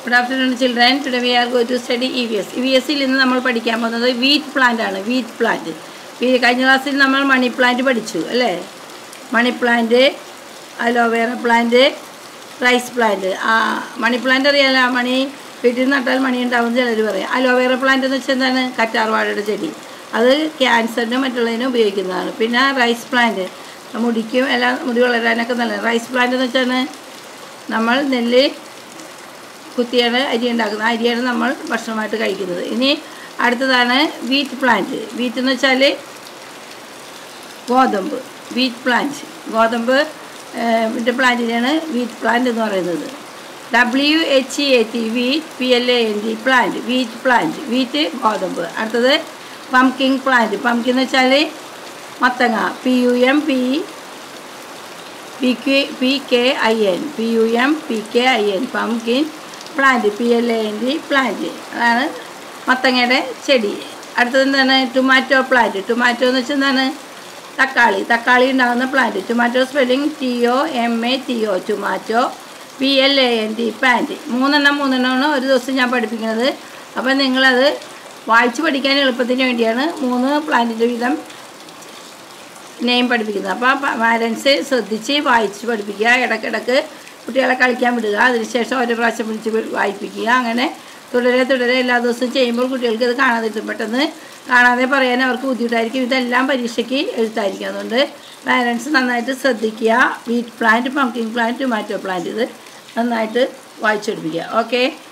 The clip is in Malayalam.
good afternoon children today we are go to study E V S E V എസിൽ ഇന്ന് നമ്മൾ പഠിക്കാൻ പോകുന്നത് വീറ്റ് പ്ലാന്റ് ആണ് വീറ്റ് പ്ലാന്റ് കഴിഞ്ഞ ക്ലാസ്സിൽ നമ്മൾ മണി പ്ലാന്റ് പഠിച്ചു അല്ലേ money plant aloe vera plant rice plant ആ മണി പ്ലാന്റ് അറിയാലോ മണി വീട്ടിൽ നട്ടാൽ മണി ഉണ്ടാവും ചിലർ പറയും അലോവേറ പ്ലാന്റ് എന്ന് വെച്ചാൽ എന്താണ് കറ്റാർവാഴയുടെ ചെടി അത് ക്യാൻസറിനും മറ്റുള്ളതിനും ഉപയോഗിക്കുന്നതാണ് പിന്നെ റൈസ് പ്ലാന്റ് മുടിക്കും എല്ലാം മുടി വളരാനൊക്കെ നല്ലത് റൈസ് പ്ലാന്റ് എന്ന് വെച്ചാൽ നമ്മൾ നെല്ല് കുത്തിയാണ് അരി ഉണ്ടാക്കുന്നത് അരിയാണ് നമ്മൾ ഭക്ഷണമായിട്ട് കഴിക്കുന്നത് ഇനി അടുത്തതാണ് വീറ്റ് പ്ലാന്റ് വീറ്റ് എന്ന് വെച്ചാൽ ഗോതമ്പ് വീറ്റ് പ്ലാന്റ് ഗോതമ്പ് ഇതിൻ്റെ പ്ലാന്റിനെയാണ് വീറ്റ് പ്ലാന്റ് എന്ന് പറയുന്നത് W H A T wheat P L A N D plant wheat plant wheat ഗോതമ്പ് അടുത്തത് പംകിൻ പ്ലാന്റ് പംകിൻ എന്ന് വെച്ചാൽ മത്തങ്ങ P U M P P K P K I N P U M P K I N pumpkin plant P L A N D plant അതാണ് മത്തങ്ങയുടെ ചെടി അടുത്തത് എന്താണ് ടൊമാറ്റോ പ്ലാന്റ് ടൊമാറ്റോ എന്ന് വെച്ചാൽ എന്താണ് തക്കാളി തക്കാളി ഉണ്ടാകുന്ന plant tomato spelling T O M A T O tomato P L A N D plant മൂന്നെണ്ണം മൂന്നെണ്ണമാണ് ഒരു ദിവസം ഞാൻ പഠിപ്പിക്കുന്നത് അപ്പം നിങ്ങളത് വായിച്ച് പഠിക്കാൻ എളുപ്പത്തിന് വേണ്ടിയാണ് മൂന്ന് പ്ലാന്റിൻ്റെ വീതം നെയിം പഠിപ്പിക്കുന്നത് അപ്പോൾ പാരൻസ് ശ്രദ്ധിച്ച് വായിച്ച് പഠിപ്പിക്കുക ഇടയ്ക്കിടയ്ക്ക് കുട്ടികളെ കളിക്കാൻ വിടുക അതിനുശേഷം ഓരോ പ്രാവശ്യം വിളിച്ച് വായിപ്പിക്കുക അങ്ങനെ തുടരെ തുടരെ എല്ലാ ദിവസവും ചെയ്യുമ്പോൾ കുട്ടികൾക്ക് ഇത് കാണാതെ കിട്ടും പെട്ടെന്ന് കാണാതെ പറയാൻ അവർക്ക് ബുദ്ധിമുട്ടായിരിക്കും ഇതെല്ലാം പരീക്ഷയ്ക്ക് എഴുത്തായിരിക്കും അതുകൊണ്ട് പാരൻസ് നന്നായിട്ട് ശ്രദ്ധിക്കുക wheat plant pumpkin plant tomato plant ഇത് നന്നായിട്ട് വായിച്ചെടുപ്പിക്കുക ഓക്കെ